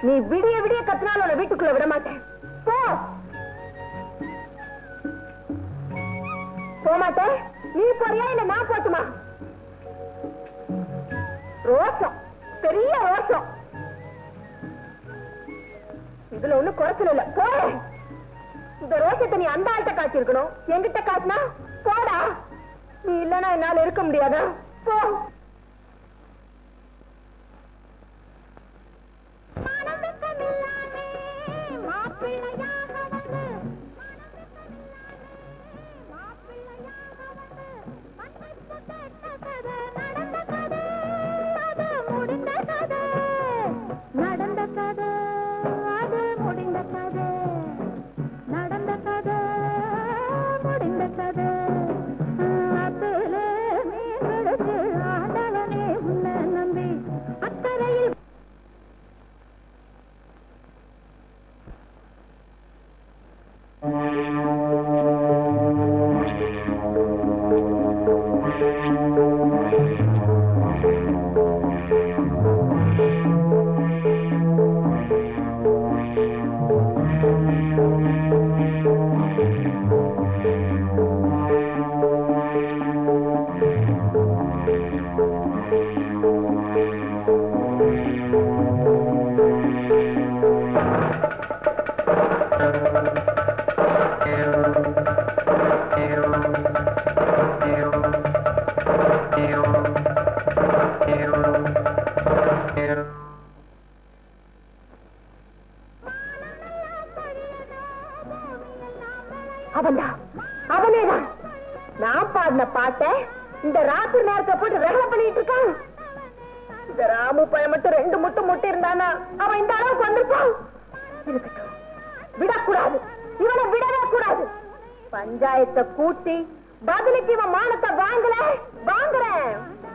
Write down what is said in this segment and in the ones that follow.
நீ விடிய விடிய கத்தினாலும் உன்னை வீட்டுக்குள்ள விட மாட்டேன் போ போக மாட்டேன் நீ போறியா இல்ல நான் போட்டுமா ரோசம் பெரிய ரோசம் இதுல ஒண்ணும் குறைச்சல் இல்ல போ இந்த ரோசத்தை நீ அந்த ஆள்கிட்ட காட்டியிருக்கணும் என்கிட்ட காட்டினா போடா நீ இல்லனா என்னால இருக்க முடியாதா போ நடந்த கதை அது முடிந்த கதை நடந்த கதை முடிந்த கதை அத்துல மீன் பிடிச்சு ஆண்டவனே உன்னை நம்பி அக்கறையில் அவன்தான் அவனேதான் நான் பாடின பாட்டை இந்த ராத்திரி நேரத்தை போட்டு ரகல பண்ணிட்டு இருக்கான் இந்த ராமு பையன் மட்டும் ரெண்டு முட்டு முட்டி இருந்தானா அவன் இந்த அளவுக்கு வந்திருப்பான் இருக்கட்டும் விடக்கூடாது இவனை விடவே கூடாது பஞ்சாயத்தை கூட்டி பதிலுக்கு இவன் மானத்தை வாங்கல வாங்குறேன்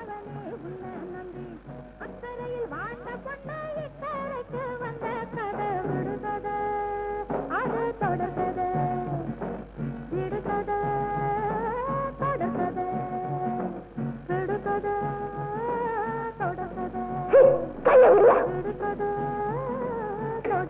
அக்கறையில் வாழ்ந்த பொண்ணு இக்கரைக்கு வந்த கதை விடுகதை அது தொடர்கதை விடுகதை தொடர்கதை விடுகதை தொடர்கதை ஹி, கையை விடுடா. விடுகதை தொடர்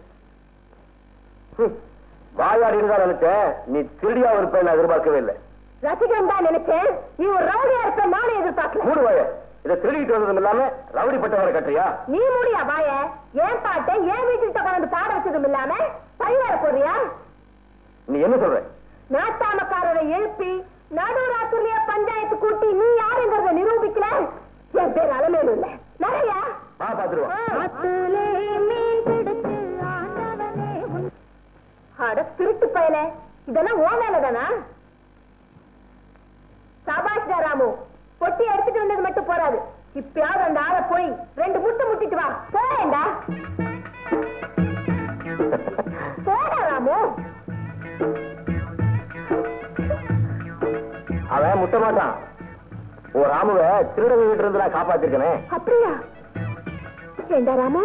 வாயாடி இருந்தா நினைச்சேன் நீ திருடியா இருப்பேன்னு எதிர்பார்க்கவே இல்லை ரசிகன் தான் நினைச்சேன் நீ ஒரு ரவுடியா இருப்ப நானே எதிர்பார்க்கல மூடு வாய இதை திருடிட்டு வந்ததும் இல்லாம ரவுடி பட்டவரை கட்டுறியா நீ மூடியா வாய ஏன் பாட்டை ஏன் வீட்டுக்கிட்ட கொண்டு பாட வச்சதும் இல்லாம பழிவார போறியா நீ என்ன சொல்ற நாட்டாமக்காரரை எழுப்பி நடுராத்திரிய பஞ்சாயத்து கூட்டி நீ யாருங்கிறத நிரூபிக்கல என் பேர் அலமேலு இல்ல நிறையா ஆ பாத்துருவா அத்துலே மீன் பிடிச்சு ஆண்டவனே உன் அட திருட்டு பயல இதெல்லாம் ஓ வேலைதானா சபாஷ்டா ராமு பொட்டி எடுத்துட்டு வந்தது மட்டும் போறாது இப்பயாவது அந்த ஆளை போய் ரெண்டு முட்டை முட்டிட்டு வா போறேன்டா போடா ராமு அவன் முட்ட மாட்டான் ஒரு ராமுவ திருடங்க வீட்டு இருந்து நான் காப்பாத்திருக்கனே அப்படியா ஏண்டா ராமு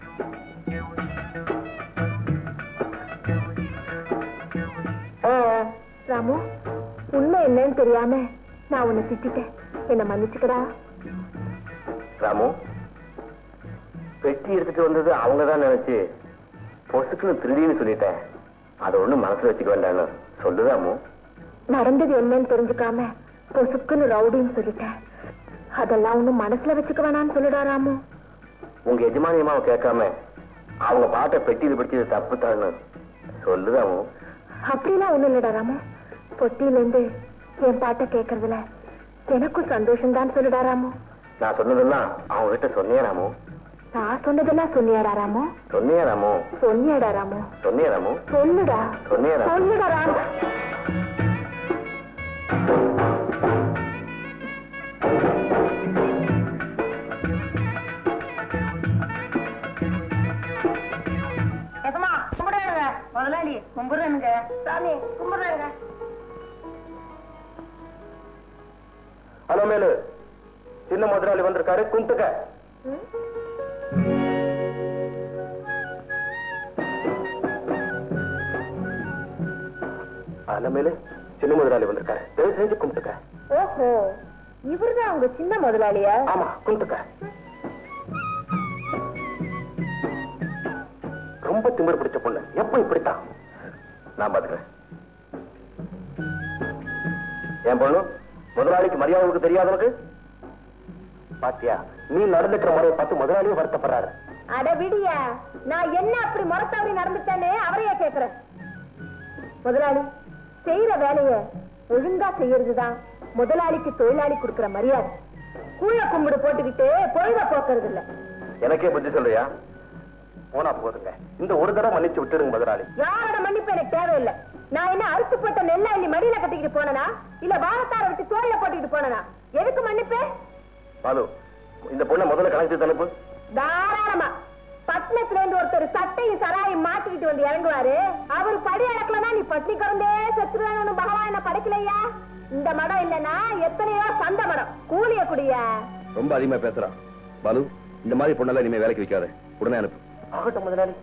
ராமு உண்மை என்னன்னு தெரியாம நான் உன்னை திட்டிட்டேன் என்ன மன்னிச்சுக்கடா ராமு பெட்டி எடுத்துட்டு வந்தது அவங்க தான் நினைச்சு பொசுக்குன்னு திருடின்னு சொல்லிட்டேன் அதை ஒண்ணும் மனசுல வச்சுக்க வேண்டாம்னு சொல்லு ராமு நடந்தது என்னன்னு தெரிஞ்சுக்காம பொசுக்குன்னு ரவுடின்னு சொல்லிட்டேன் அதெல்லாம் ஒண்ணும் மனசுல வச்சுக்க வேணாம்னு சொல்லுடா ராமு உங்க எஜமானியமாவை கேட்காம அவங்க பாட்டை பெட்டியில் பிடிச்சது தப்பு தான்னு சொல்லு ராமு அப்படிலாம் ஒண்ணும் இல்லடா ராமு பொட்டியில இருந்து என் பாட்டை கேட்கறதுல எனக்கும் சந்தோஷம் தான் சொல்லுடா ராமு நான் சொன்னதெல்லாம் அவங்க கிட்ட சொன்னியா ராமு நான் சொன்னதெல்லாம் சொன்னியாடா ராமு சொன்னியா ராமு சொன்னியாடா ராமு சொன்னியா ராமு சொல்லுடா சொன்னியா ராமு சொல்லுடா ராமு எசமா கும்பிடுறாங்க முதலாளி கும்பிடுறானுங்க சாமி கும்பிடுறாங்க ஹலோ மேலு சின்ன முதலாளி வந்திருக்காரு கும்பிட்டுக்க அலமேலு சின்ன முதலாளி வந்திருக்காரு தயவு செஞ்சு கும்பிட்டுக்க ஓஹோ இவர்தான் உங்க சின்ன முதலாளியா ஆமா கும்பிட்டுக்க ரொம்ப திமிர் பிடிச்ச பொண்ணு எப்ப இப்படித்தான் நான் பாத்துக்கிறேன் என் பொண்ணு முதலாளிக்கு மரியாதை கொடுக்க தெரியாதவனுக்கு பாத்தியா நீ நடந்துக்கிற முறையை பார்த்து முதலாளியும் வருத்தப்படுறாரு அட விடிய நான் என்ன அப்படி முறத்தவரி நடந்துட்டேன்னு அவரையே கேக்குறேன் முதலாளி செய்யற வேலைய ஒழுங்கா செய்யறதுதான் முதலாளிக்கு தொழிலாளி கொடுக்கிற மரியாதை கூழ கும்பிடு போட்டுக்கிட்டு பொழுத போக்குறது இல்ல எனக்கே புத்தி சொல்றியா போனா போதுங்க இந்த ஒரு தடவை மன்னிச்சு விட்டுடுங்க முதலாளி யாரோட மன்னிப்பு எனக்கு தேவையில்லை நான் என்ன அறுத்து போட்ட நெல்லை அள்ளி மடியில கட்டிக்கிட்டு போனனா இல்ல வாரத்தார விட்டு தோல்ல போட்டுக்கிட்டு போனனா எதுக்கு மன்னிப்பு பாலு இந்த பொண்ணை முதல்ல கணக்கு அனுப்பு தாராளமா பட்டணத்துல இருந்து ஒருத்தர் சட்டையும் சராயும் மாட்டிக்கிட்டு வந்து இறங்குவாரு அவர் படி அடக்கலனா நீ பட்டி கறந்தே செத்துருவானு பகவான் என்ன படைக்கலையா இந்த மடம் இல்லனா எத்தனையோ சந்த மடம் கூலிய குடிய ரொம்ப அதிகமா பேசுறான் பாலு இந்த மாதிரி பொண்ணெல்லாம் இனிமே வேலைக்கு வைக்காத உடனே அனுப்பு ஆகட்டும் முதலாளி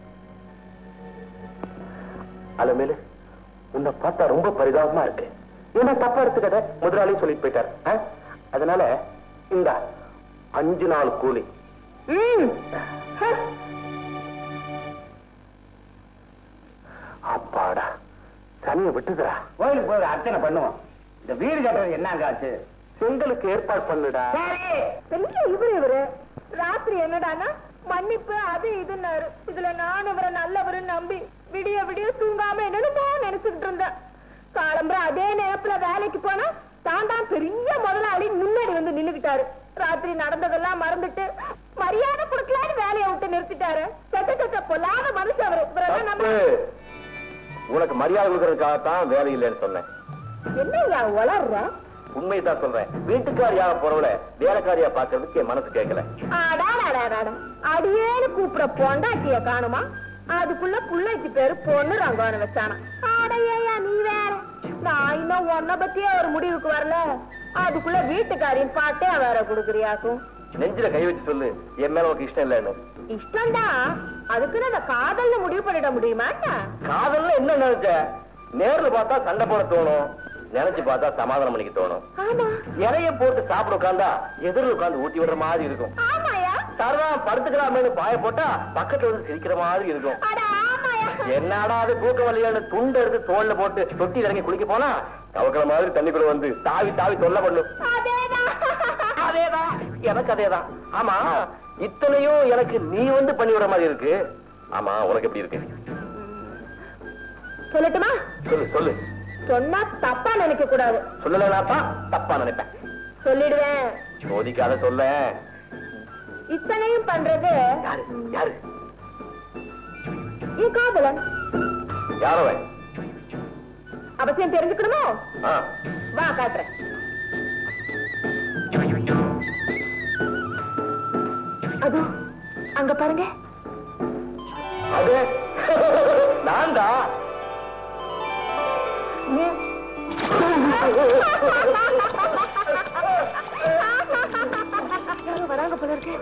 அலமேலு உன்னை பார்த்தா ரொம்ப பரிதாபமா இருக்கு ஏன்னா தப்பா எடுத்துக்கத முதலாளி சொல்லிட்டு போயிட்டார் ஆ? அதனால இந்த அஞ்சு நாள் கூலி ம் ஹ. அப்பாடா சனியை விட்டுதுடா கோயிலுக்கு போய் அர்ச்சனை பண்ணுவோம் இந்த வீடு கட்டுறது என்னங்க ஆச்சு செங்கலுக்கு ஏற்பாடு பண்ணுடா சரி பெரிய இவரு இவரு ராத்திரி என்னடானா மன்னிப்பு அது இதுன்னாரு இதுல நான் இவரை நல்லவரு நம்பி விடிய விடிய தூங்காம என்னன்னு நினைச்சுக்கிட்டு இருந்தேன் காலம்பரம் அதே நேரத்துல வேலைக்கு போனா தான் தான் பெரிய முதலாளி முன்னாடி வந்து நின்னுக்கிட்டாரு ராத்திரி நடந்ததெல்லாம் மறந்துட்டு மரியாதை கொடுக்கலான்னு வேலையை விட்டு நிறுத்திட்டாரு செத்த செத்த பொல்லாத மனுஷன் அவரு இவரெல்லாம் நம்ம தப்பு. உனக்கு மரியாதை கொடுக்கறதுக்காகத்தான் வேலை இல்லைன்னு சொன்னேன் என்னய்யா வளர்ற உண்மைதான் சொல்றேன் வீட்டுக்காரியாக போறவள வேலைக்காரியா பாக்குறதுக்கு என் மனசு கேட்கல அடாடாடாடாடா. அடியேன்னு கூப்பிட பொண்டாட்டிய காணுமா அதுக்குள்ள புள்ளைக்கு பேரு பொண்ணு ரங்கோன வச்சானா அடையா நீ வேற நான் இன்னும் உன்ன பத்தியே ஒரு முடிவுக்கு வரல அதுக்குள்ள வீட்டுக்காரின் பாட்டே வேற குடுக்குறியாக்கும் நெஞ்சில கை வச்சு சொல்லு என் மேல உனக்கு இஷ்டம் இல்லைன்னு இஷ்டம்தான் அதுக்குன்னு அந்த காதல்னு முடிவு பண்ணிட முடியுமா என்ன? காதல்ல என்ன நினைச்ச நேர்ல பார்த்தா சண்டை போட தோணும் நினைச்சு பார்த்தா சமாதானம் பண்ணிக்க தோணும் ஆமா இலைய போட்டு சாப்பிட உட்காந்தா எதிரில் உட்கார்ந்து ஊட்டி விடுற மாதிரி இருக்கும் ஆமாயா சரதான் படுத்துக்கலாமேனு பாய போட்டா பக்கத்துல வந்து சிரிக்கிற மாதிரி இருக்கும் அட ஆமாயா என்னடா அது தூக்க வலியான துண்டு எடுத்து தோல்ல போட்டு தொட்டி இறங்கி குளிக்க போனா தவக்கல மாதிரி தண்ணிக்குள்ள வந்து தாவி தாவி தொல்லை பண்ணும் அதேதான் அதேதான் எனக்கு அதேதான் ஆமா இத்தனையும் எனக்கு நீ வந்து பண்ணி விடுற மாதிரி இருக்கு ஆமா உனக்கு எப்படி இருக்கு சொல்லட்டுமா சொல்லு சொல்லு சொன்னா தப்பா நினைக்க கூடாது சொல்லலனாப்பா தப்பா நினைப்பேன் சொல்லிடுவேன் சோதிக்காத சொல்ல இத்தனையும் பண்றது யாரு யாரு என் காதலன் யாரவன் அவசியம் தெரிஞ்சுக்கணுமோ ஆ வா காட்டுறேன் அதோ அங்க பாருங்க அது நான்டா யாரோ வராங்க போல இருக்கு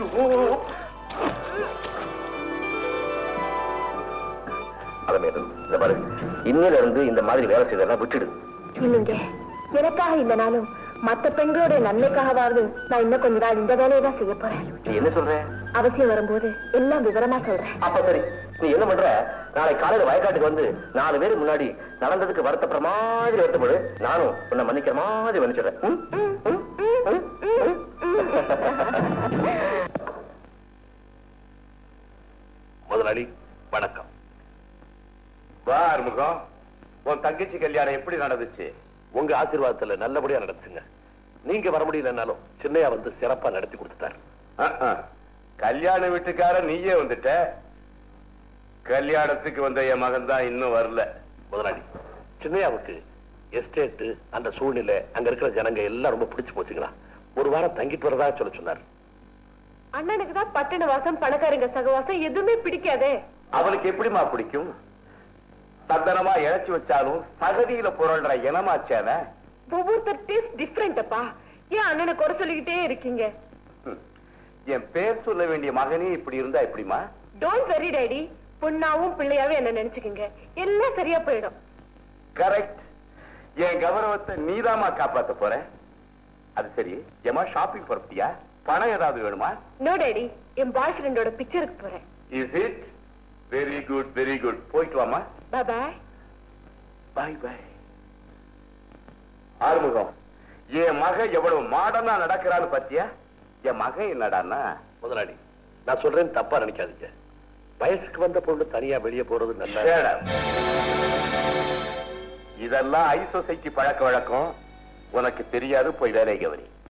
அலமேலு இந்த பாரு இன்னில இருந்து இந்த மாதிரி வேலை செய்தெல்லாம் விட்டுடு இல்லைங்க எனக்காக இல்லைனாலும் மத்த பெண்களுடைய நன்மைக்காகவாவது நான் இன்னும் கொஞ்ச நாள் இந்த வேலையை தான் செய்ய போறேன் நீ என்ன சொல்ற அவசியம் வரும்போது எல்லாம் விவரமா சொல்றேன் அப்ப சரி நீ என்ன பண்ற நாளை காலையில வயக்காட்டுக்கு வந்து நாலு பேருக்கு முன்னாடி நடந்ததுக்கு வருத்தப்படுற மாதிரி வருத்தப்படு நானும் உன்னை மன்னிக்கிற மாதிரி மன்னிச்சிடுறேன் ம்? ம்? ம்? ம்? முதலாளி வணக்கம் வா அறுமுகம் உன் தங்கச்சி கல்யாணம் எப்படி நடந்துச்சு உங்க ஆசீர்வாதத்துல நல்லபடியா நடந்துச்சுங்க நீங்க வர முடியலன்னாலும் சின்னையா வந்து சிறப்பா நடத்தி கொடுத்துட்டாரு அஹ், அஹ். கல்யாண வீட்டுக்கார நீயே வந்துட்ட கல்யாணத்துக்கு வந்த என் மகன் தான் இன்னும் வரல முதலாளி சின்னையாவுக்கு எஸ்டேட் அந்த சூழ்நிலை அங்க இருக்கிற ஜனங்க எல்லாம் ரொம்ப பிடிச்சு போச்சுங்களா ஒரு வாரம் தங்கிட்டு வரதா சொல்ல சொன்னார் அண்ணனுக்கு தான் பட்டண வாசம் பணக்காரங்க சகவாசம் எதுவுமே பிடிக்காதே அவளுக்கு எப்படிமா பிடிக்கும் சத்தனமா இழைச்சு வச்சாலும் சகதியில புரள்ற இனமாச்சான ஒவ்வொருத்தர் டேஸ்ட் டிஃப்ரெண்ட் அப்பா ஏன் அண்ணனை குறை சொல்லிக்கிட்டே இருக்கீங்க என் பேர் சொல்ல வேண்டிய மகனே இப்படி இருந்தா எப்படிமா டோன்ட் வெரி டேடி பொண்ணாவும் பிள்ளையாவும் என்ன நினைச்சுக்கோங்க எல்லாம் சரியா போயிடும் கரெக்ட் என் கௌரவத்தை நீதாமா காப்பாத்த போற அது சரி ஏமா ஷாப்பிங் போறப்பியா பணம் ஏதாவது வேணுமா நோ டேடி என் பாய் ஃப்ரெண்டோட பிக்சருக்கு போறேன் is it very good very good போயிட்டு வாமா பாய் பாய் பாய் ஆறுமுகம் என் மக எவ்வளவு மாடனா நடக்கிறான்னு பாத்தியா என் மகன் என்னடான்னா முதலாளி நான் சொல்றேன் தப்பா நினைக்காதீங்க வயசுக்கு வந்த பொண்ணு தனியா வெளியே போறது நல்ல Shut up. இதெல்லாம் ஐ சொசைட்டி பழக்க வழக்கம் உனக்கு தெரியாது போய் வேலை கவனி